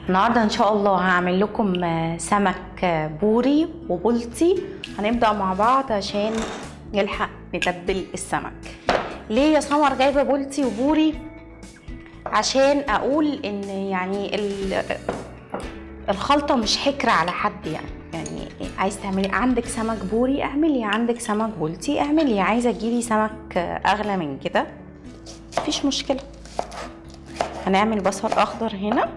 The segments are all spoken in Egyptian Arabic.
النهارده ان شاء الله هعمل لكم آه، سمك آه، بوري وبلطي هنبدا مع بعض عشان نلحق نتبل السمك ليه يا سمر جايبه بلطي وبوري عشان اقول ان يعني ال- الخلطه مش حكر على حد يعني يعني عايز تعملي عندك سمك بوري اعملي عندك سمك بلطي اعملي عايزه تجيبي سمك آه، اغلى من كده مفيش مشكله هنعمل بصل اخضر هنا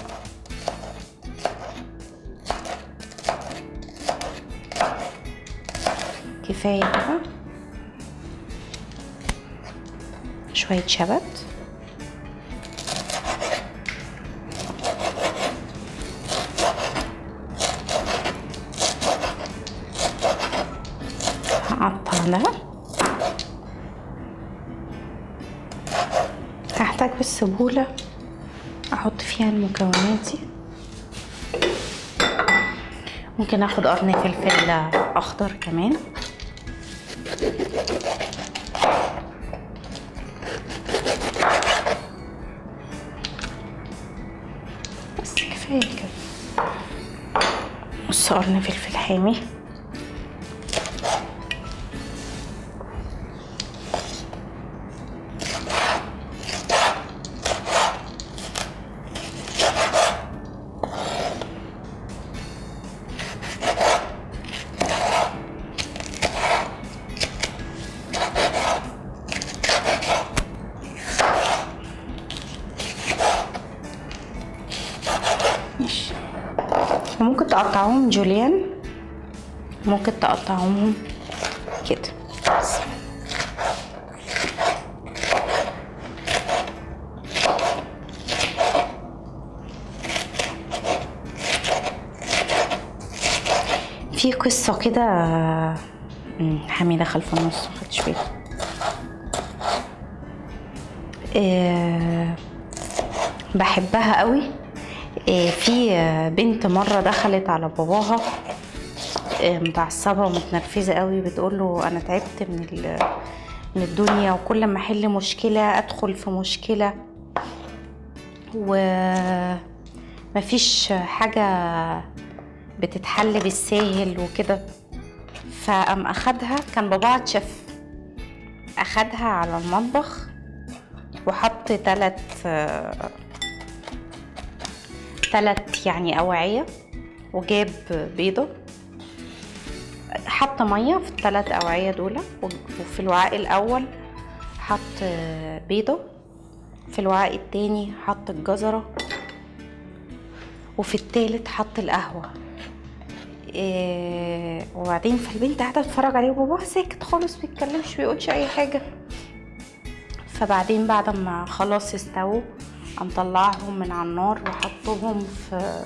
كفايه كده شويه شبت هقطع ده هحتاج بس بولة احط فيها المكونات دي ممكن اخد قرن فلفل اخضر كمان بس كفايه كده نص قرن فلفل حامي ماشي وممكن تقطعوهم جوليان ممكن تقطعوهم كده بس. في قصة كده أمم، حامي دخل في النص مخدتش بالي آه، بحبها قوي آه، في آه، بنت مرة دخلت على باباها آه، متعصبة ومتنرفزة قوي بتقول له أنا تعبت من ال- من الدنيا وكل ما أحل مشكلة أدخل في مشكلة ومفيش حاجة بتتحل بالساهل وكده فقام أخدها كان باباها اتشف أخدها على المطبخ وحط تلات آه، تلات يعني أوعية وجاب بيضة حط مية في التلات أوعية دول وفي الوعاء الأول حط بيضة في الوعاء التاني حط الجزرة وفي التالت حط القهوة إيه وبعدين فالبنت قاعدة تتفرج عليه وباباها ساكت خالص بيتكلمش بيقولش أي حاجة فبعدين بعد ما خلاص استووا قام طلعهم من على النار وحطهم في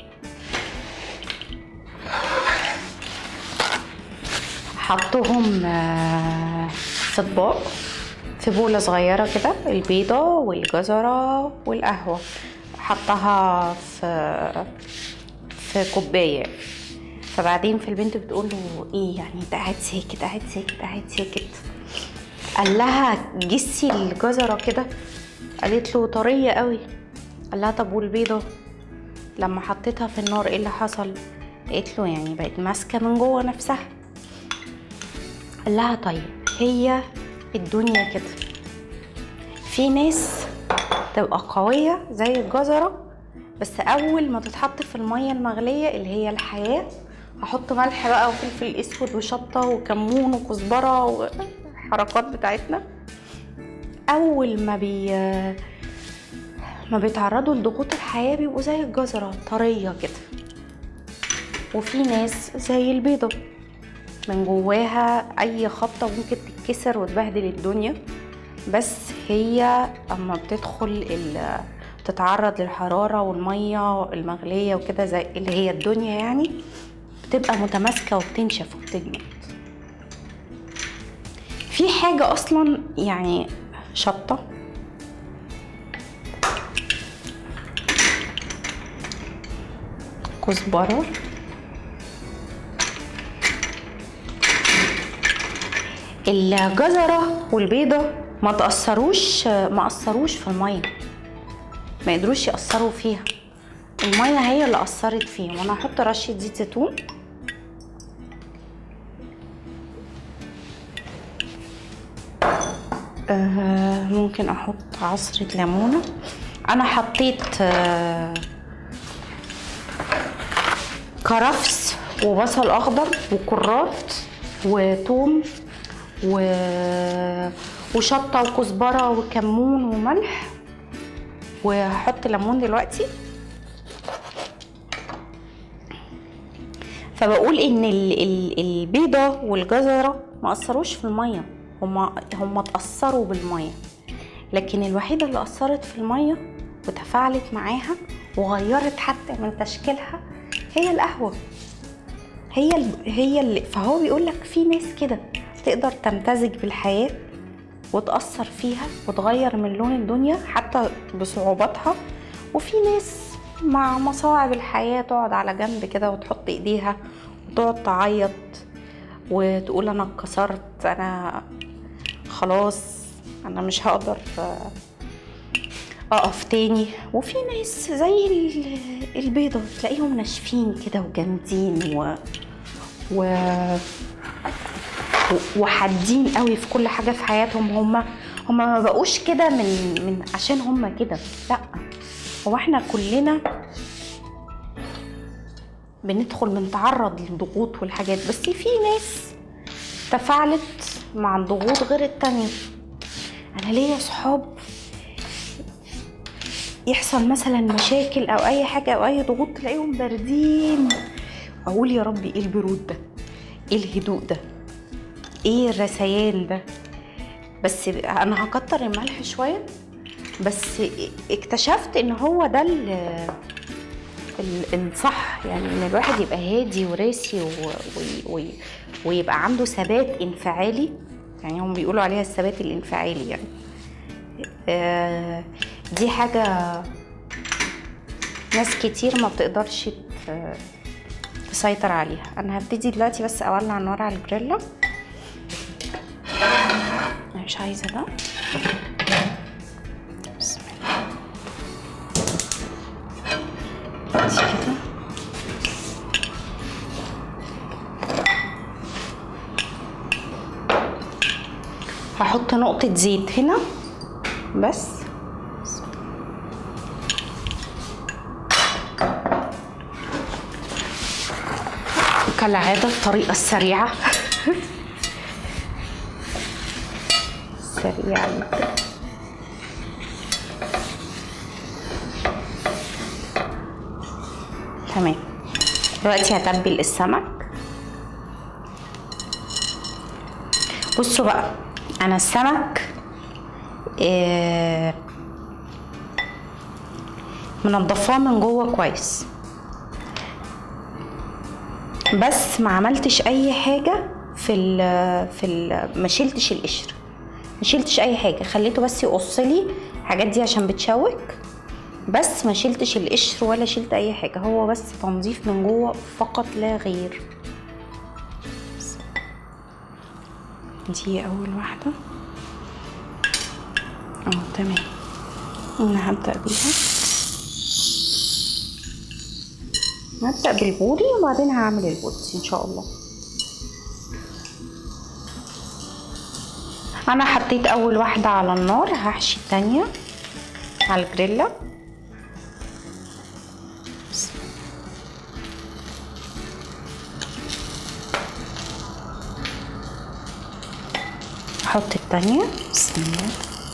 حطهم آه، في اطباق في بولة صغيرة كده البيضة والجزرة والقهوة حطها في في كوباية فبعدين في البنت بتقول له ايه يعني انت قاعد ساكت قاعد ساكت قاعد ساكت قال لها جسي الجزرة كده قالت له طرية قوي قال لها طب والبيضة لما حطيتها في النار ايه اللي حصل قالت له يعني بقت ماسكة من جوه نفسها قال لها طيب هي الدنيا كده في ناس تبقى قوية زي الجزرة بس أول ما تتحط في المية المغلية اللي هي الحياة هحط ملح بقى وفلفل اسود وشطة وكمون وكزبرة والحركات بتاعتنا أول ما بي ما بيتعرضوا لضغوط الحياة بيبقوا زي الجزرة طرية كده وفي ناس زي البيضة من جواها اي خبطه ممكن تتكسر وتبهدل الدنيا بس هي اما بتدخل ال- تتعرض للحراره والميه المغليه وكده زي اللي هي الدنيا يعني بتبقى متماسكه وبتنشف وبتجمد في حاجه اصلا يعني شطه كزبره الجزرة والبيضة ما تأثروش ما أثروش في المية ما قدروش يأثروا فيها الميه هي اللي اثرت فيهم وانا هحط رشه زيت زيتون آه ممكن احط عصرة ليمونة انا حطيت آه كرفس وبصل اخضر وكرات وتوم و... وشطة وكزبرة وكمون وملح وهحط ليمون دلوقتي فبقول ان ال- ال- البيضة والجزرة ما اثروش في المية هما هما اتأثروا بالمية لكن الوحيدة اللي أثرت في المية وتفاعلت معاها وغيرت حتى من تشكيلها هي القهوة هي ال... هي اللي فهو بيقول لك في ناس كده تقدر تمتزج بالحياة وتأثر فيها وتغير من لون الدنيا حتى بصعوباتها وفي ناس مع مصاعب الحياة تقعد على جنب كده وتحط ايديها وتقعد تعيط وتقول انا اتكسرت انا خلاص انا مش هقدر آه، اقف تاني وفي ناس زي ال- البيضة تلاقيهم ناشفين كده وجامدين و... و... و- وحادين قوي في كل حاجه في حياتهم هم هم ما بقوش كده من من عشان هم كده لا هو احنا كلنا بندخل بنتعرض للضغوط والحاجات بس في ناس تفاعلت مع الضغوط غير التانية انا ليا صحاب يحصل مثلا مشاكل او اي حاجه او اي ضغوط تلاقيهم باردين اقول يا ربي ايه البرود ده ايه الهدوء ده ايه الرسيان ده بس انا هكتر الملح شويه بس اكتشفت ان هو ده ال- ال- الصح يعني ان الواحد يبقى هادي وراسي و... و... و... ويبقى عنده ثبات انفعالي يعني هم بيقولوا عليها الثبات الانفعالي يعني آه، دي حاجة ناس كتير ما بتقدرش ت- تسيطر عليها انا هبتدي دلوقتي بس اولع النار على الجريلا أنا مش عايزة ده بسم الله دي كده هحط نقطة زيت هنا بس كالعادة الطريقة السريعة سريعة جدا. تمام دلوقتي هتبل السمك بصوا بقى انا السمك آه، منضفاه من جوه كويس بس ما عملتش اي حاجه في ال في ال ما شلتش القشر ما شلتش اي حاجه خليته بس يقص لي الحاجات دي عشان بتشوك بس ما شلتش القشر ولا شلت اي حاجه هو بس تنظيف من جوه فقط لا غير دي اول واحده اه تمام انا هبدا بيها هبدا بالبوري وبعدين هعمل البودز ان شاء الله انا حطيت اول واحده على النار هحشي التانية على الجريلا بسم الله. احط التانية بسم الله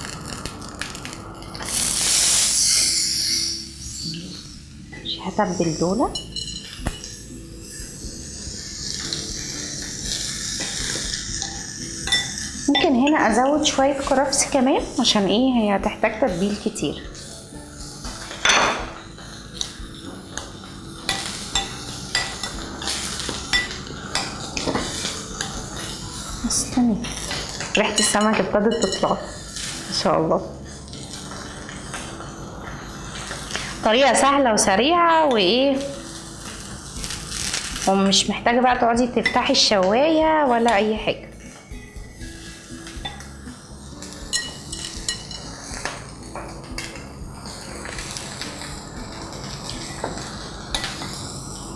مش هتبل دولة ممكن هنا ازود شوية كرفس كمان عشان ايه هي هتحتاج تتبيل كتير استني ريحة السمك ابتدت تطلع ان شاء الله طريقة سهلة وسريعة وايه ومش محتاجة بقى تقعدي تفتحي الشواية ولا اي حاجة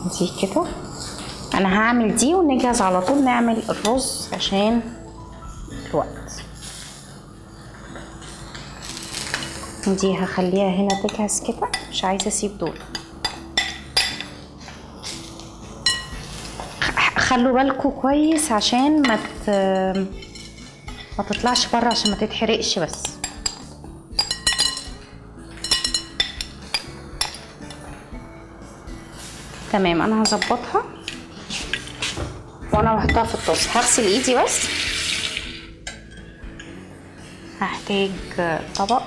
دي كده انا هعمل دي ونجهز على طول نعمل الرز عشان الوقت دي هخليها هنا تجهز كده مش عايزه اسيب دول خلوا بالكم كويس عشان ما ت... ما تطلعش بره عشان ما تتحرقش بس تمام انا هظبطها وانا هحطها في الطاسه هغسل ايدي بس هحتاج طبق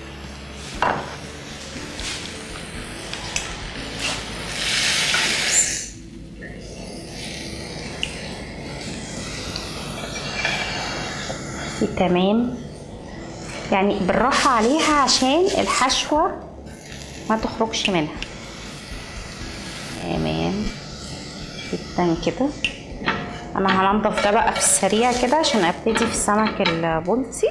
تمام يعني بالراحة عليها عشان الحشوة ما تخرجش منها تمام جدا كده انا هنضف ده بقى في السريع كده عشان ابتدي في السمك البولتي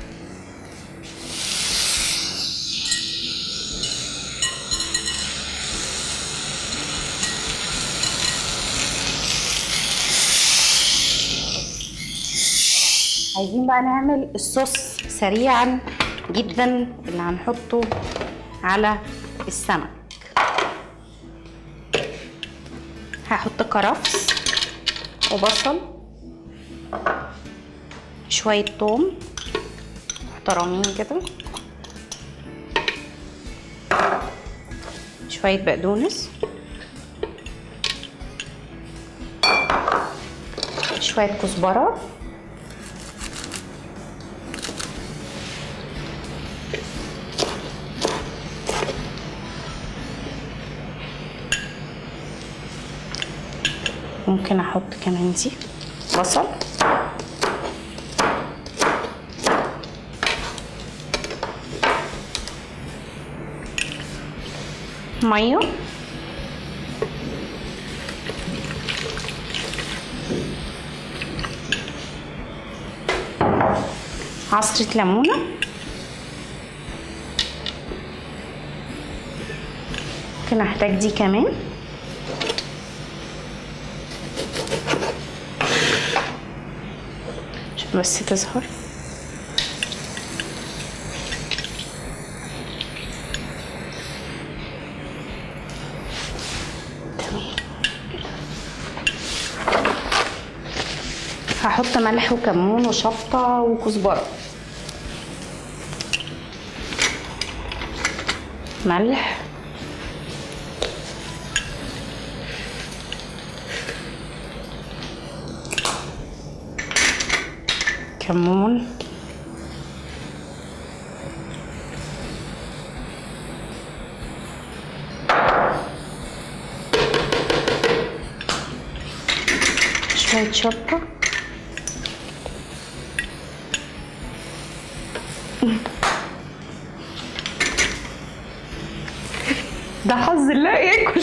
عايزين بقى نعمل الصوص سريعا جدا اللي هنحطه على السمك هحط كرفس وبصل شوية توم محترمين كده شوية بقدونس شوية كزبرة ممكن احط كمان دي بصل ميه عصرة ليمونة ممكن احتاج دي كمان عشان بس تظهر تمام هحط ملح وكمون وشطة وكزبرة ملح كمون شوية شطة ده حظ الله ياكل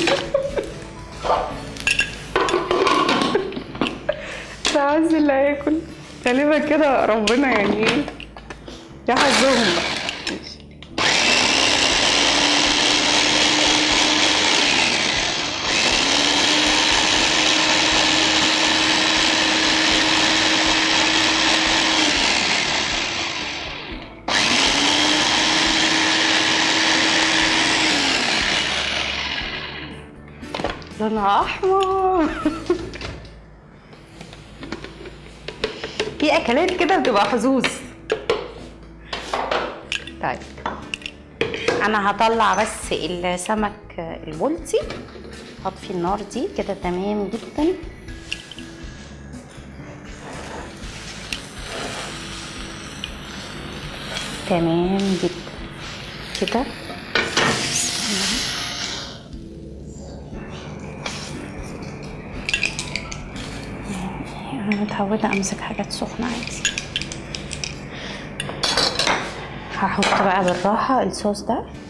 ده حظ الله ياكل غالبا كده ربنا يعني ايه يا حظهم بقى ماشي. لونها احمر في اكلات كده بتبقى حظوظ طيب انا هطلع بس السمك البولتي هطفي النار دي كده تمام جدا تمام جدا كده بسم الله. انا متعودة امسك حاجات سخنة عادي هحط بقى بالراحة الصوص ده